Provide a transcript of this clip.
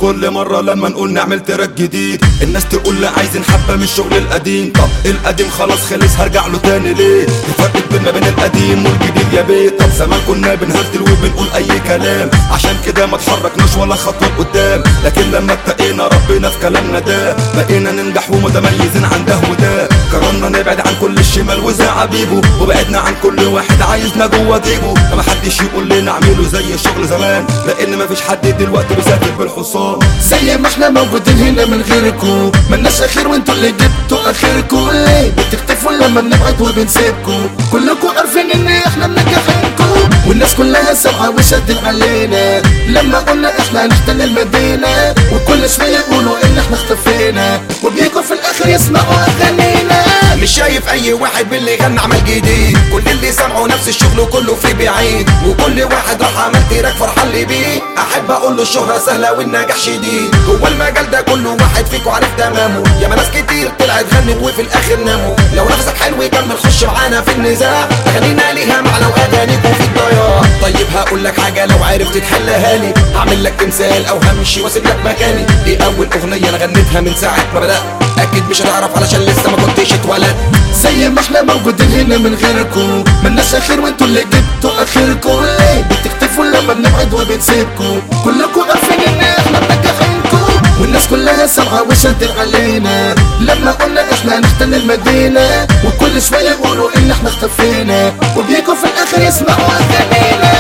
كل مرة لما نقول نعمل تراك جديد الناس تقول لي عايزين حبة من الشغل القديم طب القديم خلاص خلص هرجع له تاني ليه الفرق كبير ما بين القديم والجديد يا بيت طب زمان كنا بنهرتل وبنقول اي كلام عشان كده ما تحركناش ولا خطوة قدام لكن لما اتقينا ربنا في كلامنا ده بقينا ننجح ومتميزين عن ده وده قررنا نبعد عن كل الشمال وزعابيبه وبعدنا عن كل واحد عايزنا جوه جيبه ما حدش يقول لنا اعملوا زي شغل زمان لان مفيش حد دلوقتي بيسافر بالحصان زي ما احنا موجودين هنا من غيركم ملناش اخير وانتوا اللي جبتوا اخركم ليه بتختفوا لما بنبعد وبنسيبكم كلكم عارفين ان احنا منجحينكم والناس كلها سامعه وشدت علينا لما قلنا احنا هنحتل المدينه وكل شويه يقولوا ان احنا اختفينا وبيجوا في الاخر يسمعوا اغانينا مش شايف اي واحد من اللي غنى عمل جديد كل اللي سمعوا نفس الشغل وكله في بعيد وكل واحد راح عمل تراك فرحان لي بيه احب اقول له الشهرة سهلة والنجاح شديد جوه المجال ده كله واحد فيكو عارف تمامه ياما ناس كتير طلعت غنت وفي الاخر ناموا لو نفسك حلو كمل خش معانا في النزاع اغانينا ليها معنى واغانيكم في الضياع طيب هقول لك حاجة لو عرفت تحلها لي هعمل لك تمثال او همشي واسيب لك مكاني دي اول اغنية انا غنيتها من ساعة ما بدأت اكيد مش هتعرف علشان لسه ما كنتش اتولدت زي ما احنا موجودين هنا من غيركم ملناش اخير وانتوا اللي جبتوا اخركم ليه بتختفوا لما بنبعد وبنسيبكم كلكم عارفين ان احنا منجحينكم والناس كلها سامعه وشدت علينا لما قلنا احنا هنحتل المدينه وكل شويه يقولوا ان احنا اختفينا وبيجوا في الاخر يسمعوا اغانينا